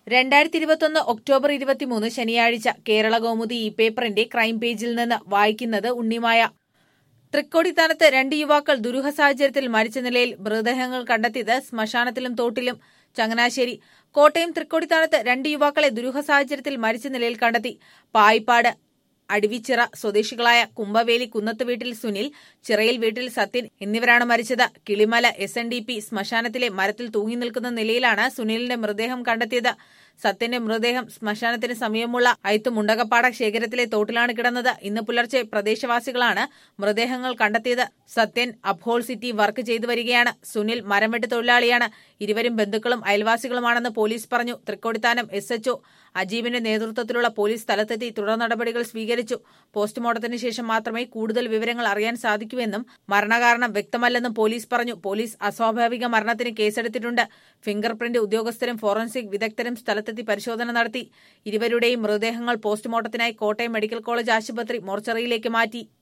രണ്ടായിരത്തി ഇരുപത്തൊന്ന് ഒക്ടോബർ ഇരുപത്തിമൂന്ന് ശനിയാഴ്ച കേരള കൗമുദി ഈ പേപ്പറിന്റെ ക്രൈം പേജിൽ നിന്ന് വായിക്കുന്നത് ഉണ്ണിമായ തൃക്കോടിത്താനത്ത് രണ്ട് യുവാക്കൾ ദുരൂഹ സാഹചര്യത്തിൽ മരിച്ച നിലയിൽ മൃതദേഹങ്ങൾ കണ്ടെത്തിയത് ശ്മശാനത്തിലും തോട്ടിലും ചങ്ങനാശ്ശേരി കോട്ടയം തൃക്കോടിത്താനത്ത് രണ്ട് യുവാക്കളെ ദുരൂഹ സാഹചര്യത്തിൽ മരിച്ച നിലയിൽ കണ്ടെത്തി പായിപ്പാട് അടിവിച്ചിറ സ്വദേശികളായ കുമ്പവേലി കുന്നത്ത് വീട്ടിൽ സുനിൽ ചിറയിൽ വീട്ടിൽ സത്യൻ എന്നിവരാണ് മരിച്ചത് Kilimala S N D P ശ്മശാനത്തിലെ മരത്തിൽ തൂങ്ങി നിൽക്കുന്ന നിലയിലാണ് സുനിലിന്റെ മൃതദേഹം കണ്ടെത്തിയത് സത്യന്റെ മൃതദേഹം ശ്മശാനത്തിന് സമീപമുള്ള അയത്തു മുണ്ടകപ്പാട ശേഖരത്തിലെ തോട്ടിലാണ് കിടന്നത് ഇന്ന് പുലർച്ചെ പ്രദേശവാസികളാണ് മൃതദേഹങ്ങൾ കണ്ടെത്തിയത് സത്യൻ അബ്ഹോൾ സിറ്റി വർക്ക് ചെയ്തു വരികയാണ് സുനിൽ മരംവെട്ട് തൊഴിലാളിയാണ് ഇരുവരും ബന്ധുക്കളും അയൽവാസികളുമാണെന്ന് പോലീസ് പറഞ്ഞു തൃക്കോടിത്താനം എസ് എച്ച്ഒ അജീബിന്റെ നേതൃത്വത്തിലുള്ള പോലീസ് സ്ഥലത്തെത്തി തുടർ നടപടികൾ സ്വീകരിച്ചു പോസ്റ്റ്മോർട്ടത്തിന് ശേഷം മാത്രമേ കൂടുതൽ വിവരങ്ങൾ അറിയാൻ സാധിക്കൂവെന്നും മരണകാരണം വ്യക്തമല്ലെന്നും പോലീസ് പറഞ്ഞു പോലീസ് അസ്വാഭാവിക മരണത്തിന് കേസെടുത്തിട്ടുണ്ട് ഫിംഗർ പ്രിന്റ് ഉദ്യോഗസ്ഥരും ഫോറൻസിക് വിദഗ്ധരും സ്ഥലത്തെത്തി പരിശോധന നടത്തി ഇരുവരുടെയും മൃതദേഹങ്ങൾ പോസ്റ്റ്മോർട്ടത്തിനായി കോട്ടയം മെഡിക്കൽ കോളേജ് ആശുപത്രി മോർച്ചറിയിലേക്ക് മാറ്റി